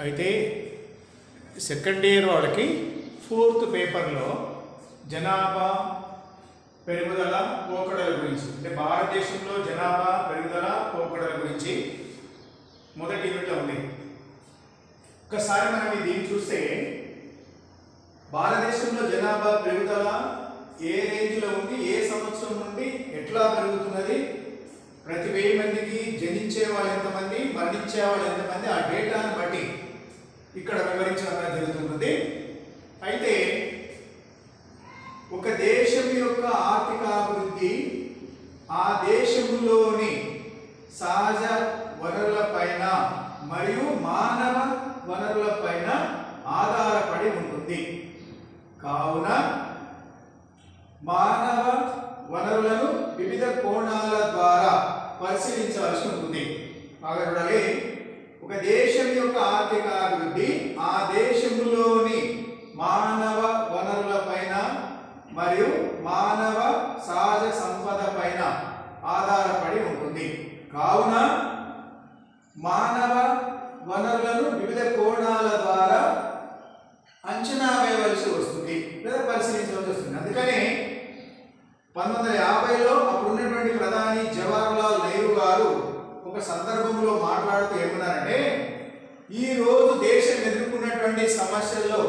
అయితే second year వాళ్ళకి fourth పేపర్లో జనాభా పెరుగుదల పోకడల గురించి అంటే భారతదేశంలో జనాభా పెరుగుదల పోకడల గురించి మొదటి యూనిట్లో ఉంది ఒకసారి మనం ఈ దీన్ని చూస్తే భారతదేశంలో జనాభా పెరుగుదల ఏ రేంజ్లో ఉంది ఏ సంవత్సరం నుండి ఎట్లా పెరుగుతున్నది ప్రతి వెయ్యి మందికి జనించే వాళ్ళు ఎంతమంది మరణించే వాళ్ళు ఎంతమంది ఆ డేటాను బట్టి ఇక్కడ వివరించడం అనేది జరుగుతున్నది అయితే ఒక దేశం యొక్క ఆర్థిక అభివృద్ధి ఆ దేశంలోని సహజ వనరుల పైన మరియు మానవ వనరుల పైన ఆధారపడి ఉంటుంది కావున మానవ వనరులను వివిధ కోణాల ద్వారా పరిశీలించవలసి ఉంటుంది బాగా చూడాలి ఒక దేశం యొక్క ఆర్థిక అభివృద్ధి ఆ దేశంలోని మానవ వనరుల పైన మరియు మానవ సహజ సంపద పైన ఆధారపడి ఉంటుంది కావున మానవ వనరులను వివిధ కోణాల ద్వారా అంచనా వేయవలసి వస్తుంది లేదా పరిశీలించవలసి వస్తుంది అందుకనే పంతొమ్మిది వందల యాభైలో అప్పుడు ఉన్నటువంటి ప్రధాని జవహర్లాల్ నెహ్రూ గారు ఒక సందర్భంలో మాట్లాడుతూ ఏమన్నారంటే ఈ రోజు దేశం ఎదుర్కొన్నటువంటి సమస్యల్లో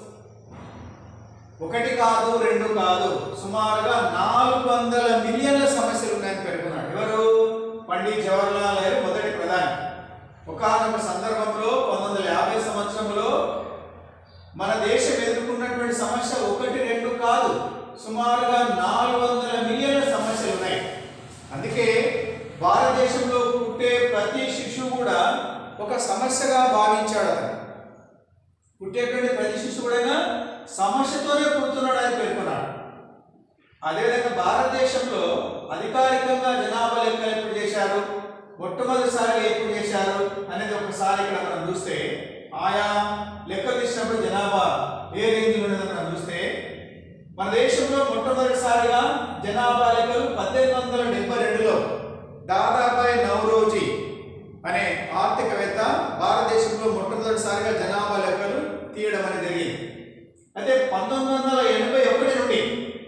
ఒకటి కాదు రెండు కాదు సుమారుగా నాలుగు వందల మిలియన్ల సమస్యలు ఉన్నాయని పేర్కొన్నాడు ఎవరు పండిత్ జవహర్లాల్ నెహ్రూ మొదటి ప్రధాని ఒకనొక సందర్భంలో పంతొమ్మిది వందల యాభై సంవత్సరంలో మన దేశం ఎదుర్కొన్నటువంటి సమస్య ఒకటి రెండు కాదు సుమారుగా నాలుగు వందల మిలియన్ల సమస్యలు ఉన్నాయి అందుకే భారతదేశంలో పుట్టే ప్రతి శిశువు కూడా ఒక సమస్యగా భావించాడు అతను పుట్టేటువంటి ప్రతి శిశువు కూడా సమస్యతోనే పుడుతున్నాడు అని పేర్కొన్నాడు అదేవిధంగా భారతదేశంలో అధికారికంగా జనాభా లెక్కలు ఎప్పుడు చేశారు మొట్టమొదటిసారిగా ఎప్పుడు చేశారు అనేది ఒకసారి ఇక్కడ మనం చూస్తే ఆయా లెక్క తీసినప్పుడు జనాభా ఏ రేంజ్లో ఉన్నదో మనం చూస్తే మన దేశంలో మొట్టమొదటిసారిగా జనాభా లెక్కలు పద్దెనిమిది వందల డెబ్బై రెండులో దాదాబాయ్ నవరోజీ అనే ఆర్థికవేత్త భారతదేశంలో మొట్టమొదటిసారిగా జనాభా లెక్కలు తీయడం అనేది జరిగింది అయితే పంతొమ్మిది వందల ఎనభై ఒకటి నుండి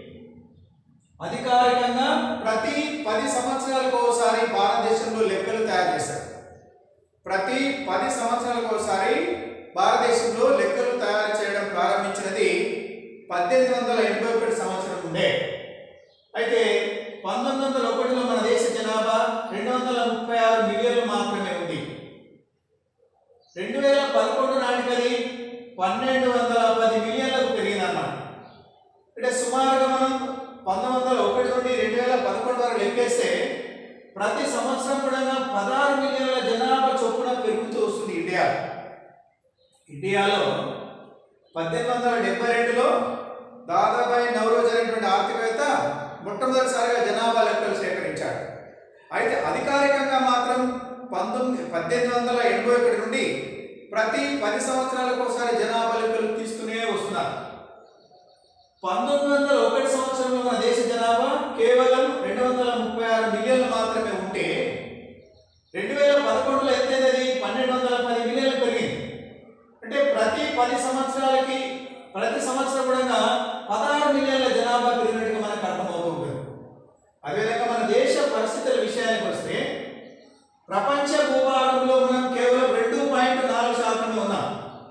అధికారికంగా ప్రతి పది సంవత్సరాలకు ఒకసారి భారతదేశంలో లెక్కలు తయారు చేశారు ప్రతి పది సంవత్సరాలకు ఒకసారి భారతదేశంలో లెక్కలు తయారు చేయడం ప్రారంభించినది పద్దెనిమిది వందల ఎనభై ఒకటి సంవత్సరం నుండే అయితే పంతొమ్మిది వందల ఒకటిలో మన దేశ జనాభా రెండు వందల ముప్పై ఆరు మిలియన్లు మాత్రమే ఉంది రెండు వేల పదకొండు నాటికి అది పన్నెండు వందల పది మిలియన్లకు పెరిగిందన్నమాట అంటే సుమారుగా మనం పంతొమ్మిది వందల ఒకటి నుండి రెండు వేల పదకొండు వరకు లెక్కేస్తే ప్రతి సంవత్సరం కూడా పదహారు మిలియన్ల జనాభా చొప్పున పెరుగుతూ వస్తుంది ఇండియా ఇండియాలో పద్దెనిమిది వందల డెబ్బై రెండులో దాదాబాయి నవరోజ్ అనేటువంటి ఆర్థికవేత్త మొట్టమొదటిసారిగా జనాభా లెక్కలు సేకరించాడు అయితే అధికారికంగా మాత్రం పంతొమ్మిది పద్దెనిమిది వందల ఎనభై ఒకటి నుండి ప్రతి పది సంవత్సరాలకు ఒకసారి జనాభా లెక్కలు తీస్తూనే వస్తున్నారు పంతొమ్మిది వందల ఒకటి సంవత్సరంలో మన దేశ జనాభా కేవలం రెండు వందల ముప్పై ఆరు మిలియన్లు మాత్రమే ఉంటే రెండు వేల పదకొండులో ఎంతైనది పన్నెండు వందల పది మిలియన్లు పెరిగింది అంటే ప్రతి పది సంవత్సరాలకి ప్రతి సంవత్సరం కూడా పదహారు మిలియన్ల జనాభా పెరిగినట్టుగా మనకు అర్థమవుతూ ఉంటుంది అదేవిధంగా మన దేశ పరిస్థితుల విషయానికి వస్తే ప్రపంచ భూభాగంలో మనం కేవలం రెండు పాయింట్ నాలుగు శాతమే ఉన్నాం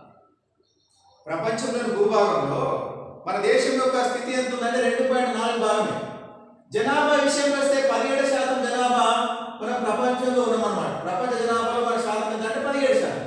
ప్రపంచంలోని భూభాగంలో మన దేశం యొక్క స్థితి ఎంత ఉందంటే రెండు పాయింట్ నాలుగు భాగమే జనాభా విషయంలో వస్తే పదిహేడు శాతం జనాభా మనం ప్రపంచంలో ఉన్నామన్నమాట ప్రపంచ జనాభాలో మన శాతం ఎంత అంటే పదిహేడు శాతం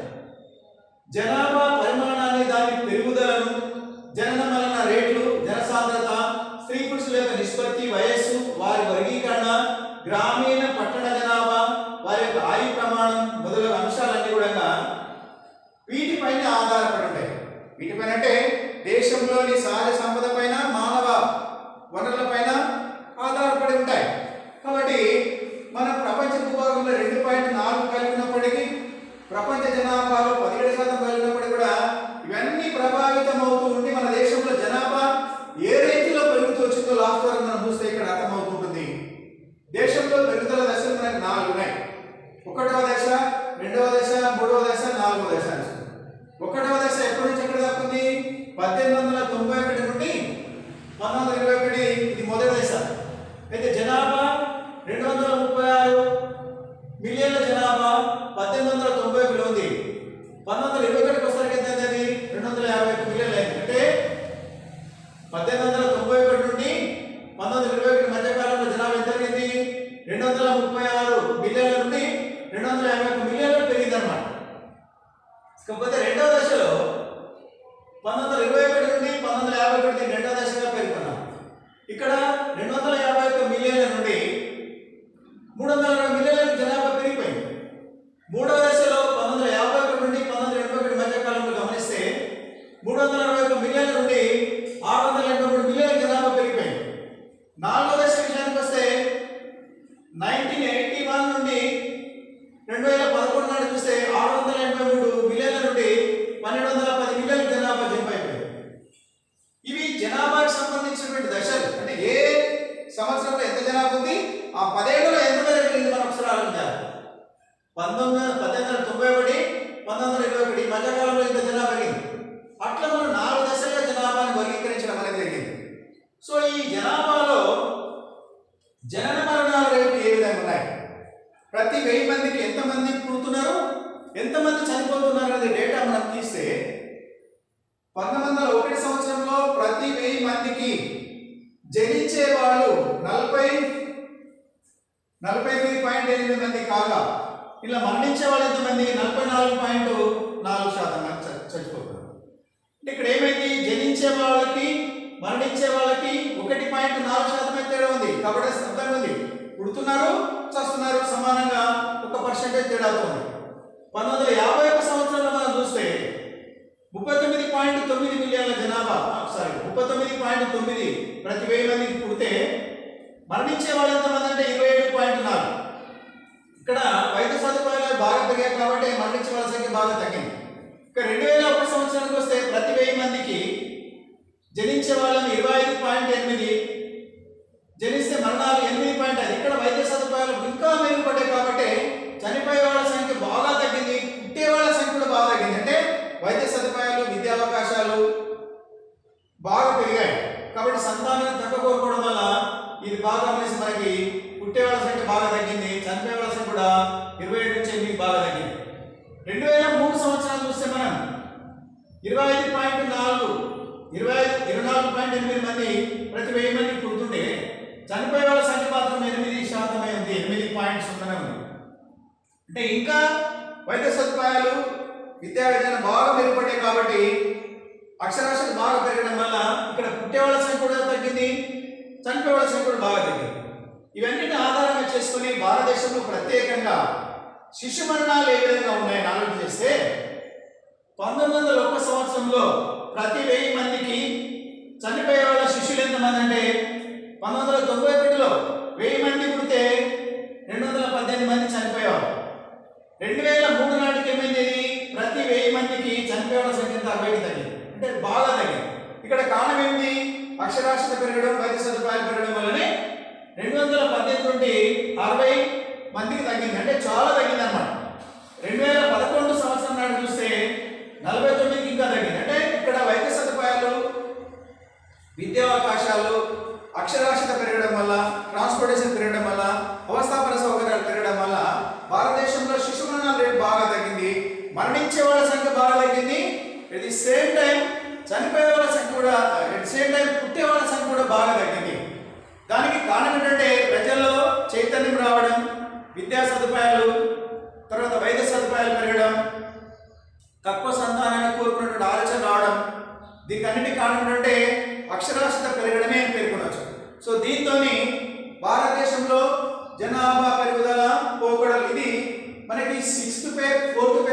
జనాభా పరిమాణాన్ని దాని పెరుగుదలను జనన మరణ రేట్లు జనసాంద్రత స్త్రీ పురుషుల యొక్క నిష్పత్తి వయస్సు వారి వర్గీకరణ గ్రామీణ పట్టణ జనాభా వారి యొక్క ఆయు ప్రమాణం మొదలగు అంశాలన్నీ కూడా వీటిపైన ఆధారపడి ఉంటాయి వీటిపైన అంటే దేశంలోని సహజ సంపద పైన మానవ వనరుల పైన ఆధారపడి ఉంటాయి కాబట్టి మనం ప్రపంచ భూభాగంలో రెండు పాయింట్ నాలుగు కలిగినప్పటికీ ప్రపంచ జనాభాలో పదిహేడు శాతం కలిగినప్పటికీ కూడా ఇవన్నీ ప్రభావితం అవుతూ ఉండి మన దేశంలో జనాభా ఏ రేంజ్లో పెరుగుతూ వచ్చిందో లాస్ట్ వరకు మనం చూస్తే ఇక్కడ అర్థమవుతుంటుంది దేశంలో పెరుగుదల దశలు మనకు నాలుగు ఉన్నాయి ఒకటవ దశ రెండవ దశ మూడవ దశ నాలుగవ దశ అని వస్తుంది. ఒకటవ దశ ఎప్పటి నుంచి ఎక్కడ దాకా ఉంది పద్దెనిమిది వందల తొంభై ఒకటి నుండి పంతొమ్మిది వందల ఇరవై ఒకటి ఇది మొదటి దశ అయితే జనాభా రెండు వందల ముప్పై ఆరు మిలియన్ల జనాభా పద్దెనిమిది వందల తొంభై ఒకటిలో ఉంది పంతొమ్మిది వందల ఇరవై ఒకటికి వచ్చేసరికి ఎంత అయింది అది రెండు వందల యాభై ఒక్క మిలియన్లు అయింది అంటే పద్దెనిమిది వందల తొంభై ఒకటి నుండి పంతొమ్మిది వందల ఇరవై ఒకటి మధ్య కాలంలో జనాభా ఎంత పెరిగింది రెండు వందల ముప్పై ఆరు మిలియన్ల నుండి రెండు వందల యాభై ఒక్క మిలియన్లు పెరిగింది అనమాట కాకపోతే రెండవ దశలో పంతొమ్మిది వందల ఇరవై ఒకటి నుండి పంతొమ్మిది వందల యాభై ఒకటి రెండవ దశగా పేర్కొన్నాం ఇక్కడ రెండు వందల యాభై ఒక్క మిలియన్ల నుండి మూడు వందల అరవై మిలియన్ల జనాభా పెరిగిపోయింది మూడవ దశలో పంతొమ్మిది వందల యాభై ఒకటి నుండి పంతొమ్మిది వందల ఎనభై ఒకటి మధ్య కాలంలో గమనిస్తే మూడు వందల అరవై ఒక్క మిలియన్ల నుండి ఆరు వందల ఎనభై మూడు మిలియన్ల జనాభా పెరిగిపోయింది నాలుగో దశ విషయానికి వస్తే నైన్టీన్ ఎయిటీ వన్ నుండి రెండు వేల పదకొండు నాడు చూస్తే ఆరు వందల ఎనభై మూడు మిలియన్ల నుండి పన్నెండు వందల పది మిలియన్ల జనాభా జంప్ అయిపోయింది ఇవి జనాభాకి సంబంధించినటువంటి దశలు అంటే ఏ సంవత్సరంలో ఎంత జనాభా ఉంది ఆ పదేళ్లలో ఎంత పెరిగింది మనం ఒకసారి ఆలోచించాలి పంతొమ్మిది పద్దెనిమిది వందల తొంభై ఒకటి పంతొమ్మిది వందల ఇరవై ఒకటి ఈ మధ్యకాలంలో ఇంత జనాభా పెరిగింది అట్లా మనం నాలుగు దశలుగా జనాభాని వర్గీకరించడం అనేది జరిగింది సో ఈ జనాభాలో జనన మరణాల రేటు ఏ విధంగా ఉన్నాయి ప్రతి వెయ్యి మందికి ఎంతమంది పుడుతున్నారు ఎంతమంది చనిపోతున్నారు అనే డేటా మనం తీస్తే పంతొమ్మిది వందల ఒకటి సంవత్సరంలో ప్రతి వెయ్యి మందికి జనించే వాళ్ళు నలభై నలభై ఎనిమిది పాయింట్ ఎనిమిది మంది కాగా ఇలా మరణించే వాళ్ళు ఎంతమంది నలభై నాలుగు పాయింట్ నాలుగు శాతం మంది చ- చచ్చిపోతున్నారు అంటే ఇక్కడ ఏమైంది జనించే వాళ్ళకి మరణించే వాళ్ళకి ఒకటి పాయింట్ నాలుగు శాతమే తేడా ఉంది కాబట్టి అర్థం ఉంది పుడుతున్నారు చస్తున్నారు సమానంగా ఒక పర్సెంటేజ్ తేడాతో ఉంది పంతొమ్మిది వందల యాభై ఒక సంవత్సరంలో మనం చూస్తే ముప్పై తొమ్మిది పాయింట్ తొమ్మిది మిలియన్ల జనాభా సారీ ముప్పై తొమ్మిది పాయింట్ తొమ్మిది ప్రతి వెయ్యి మందికి పుడితే మరణించే వాళ్ళు ఎంతమంది అంటే ఇరవై ఏడు పాయింట్ నాలుగు ఇక్కడ వైద్య సదుపాయాలు బాగా పెరిగాయి కాబట్టి మరణించే వాళ్ళ సంఖ్య బాగా తగ్గింది ఇక రెండు వేల ఒక సంవత్సరానికి వస్తే ప్రతి వెయ్యి మందికి జనించే వాళ్ళని ఇరవై ఐదు పాయింట్ ఎనిమిది జనిస్తే మరణాలు ఎనిమిది పాయింట్ ఐదు ఇక్కడ వైద్య సదుపాయాలు ఇంకా మెరుగుపడ్డాయి కాబట్టి చనిపోయే వాళ్ళ సంఖ్య బాగా తగ్గింది పుట్టే వాళ్ళ సంఖ్య కూడా బాగా తగ్గింది అంటే వైద్య సదుపాయాలు విద్యా అవకాశాలు బాగా పెరిగాయి కాబట్టి సంతానం తక్కువ కోరుకోవడం వల్ల ఇది బాగా గమనించి మనకి పుట్టే వాళ్ళ సంఖ్య బాగా తగ్గింది చనిపోయే వాళ్ళ సంఖ్య కూడా ఇరవై ఏడు నుంచి ఎనిమిది బాగా తగ్గింది రెండు వేల మూడు సంవత్సరాలు చూస్తే మనం ఇరవై ఐదు పాయింట్ నాలుగు ఇరవై ఐదు ఇరవై నాలుగు పాయింట్ ఎనిమిది మంది ప్రతి వెయ్యి మంది పుడుతుంటే చనిపోయే వాళ్ళ సంఖ్య మాత్రం ఎనిమిది శాతమే ఉంది ఎనిమిది పాయింట్ సున్నా ఉంది అంటే ఇంకా వైద్య సదుపాయాలు విద్యా విధానం బాగా మెరుగుపడ్డాయి కాబట్టి అక్షరాస్యత బాగా పెరగడం వల్ల ఇక్కడ పుట్టే వాళ్ళ సంఖ్య కూడా తగ్గింది చనిపోయే వాళ్ళ సంఖ్య కూడా బాగా తగ్గింది ఇవన్నిటిని ఆధారంగా చేసుకుని భారతదేశంలో ప్రత్యేకంగా శిశు మరణాలు ఏ విధంగా ఉన్నాయని ఆలోచన చేస్తే పంతొమ్మిది వందల ఒక సంవత్సరంలో ప్రతి వెయ్యి మందికి చనిపోయే వాళ్ళ శిష్యులు ఎంతమంది అంటే పంతొమ్మిది వందల తొంభై ఒకటిలో వెయ్యి మంది పుడితే రెండు వందల పద్దెనిమిది మంది చనిపోయేవారు రెండు వేల మూడు నాటికి ఏమైంది ఇది? ప్రతి వెయ్యి మందికి చనిపోయే వాళ్ళ సంఖ్య ఎంత అరవైకి తగ్గింది అంటే బాగా తగ్గింది ఇక్కడ కారణం ఏంటి అక్షరాస్యత పెరగడం వైద్య సదుపాయాలు పెరగడం వల్లనే రెండు వందల పద్దెనిమిది నుండి అరవై మందికి తగ్గింది అంటే చాలా తగ్గింది అనమాట రెండు వేల పదకొండు సంవత్సరం నాడు చూస్తే నలభై తొమ్మిదికి ఇంకా తగ్గింది అంటే ఇక్కడ వైద్య సదుపాయాలు విద్యావకాశాలు అక్షరాస్యత పెరగడం వల్ల ట్రాన్స్పోర్టేషన్ పెరగడం వల్ల అవస్థాపన సౌకర్యాలు పెరగడం వల్ల భారతదేశంలో శిశు మరణాల రేటు బాగా తగ్గింది మరణించే వాళ్ళ సంఖ్య బాగా తగ్గింది ఎట్ ది సేమ్ టైం చనిపోయే వాళ్ళ సంఖ్య కూడా ఎట్ సేమ్ టైం పుట్టే వాళ్ళ సంఖ్య కూడా బాగా తగ్గింది దానికి కారణం ఏంటంటే ప్రజల్లో చైతన్యం రావడం విద్యా సదుపాయాలు తర్వాత వైద్య సదుపాయాలు పెరగడం తక్కువ సంతానాన్ని కోరుకున్నటువంటి ఆలోచన రావడం దీనికి అన్నిటి కారణం ఏంటంటే అక్షరాస్యత పెరగడమే అని పేర్కొనవచ్చు సో దీంతో భారతదేశంలో జనాభా పెరుగుదల పోకడలు ఇది మనకి సిక్స్త్ పేర్ ఫోర్త్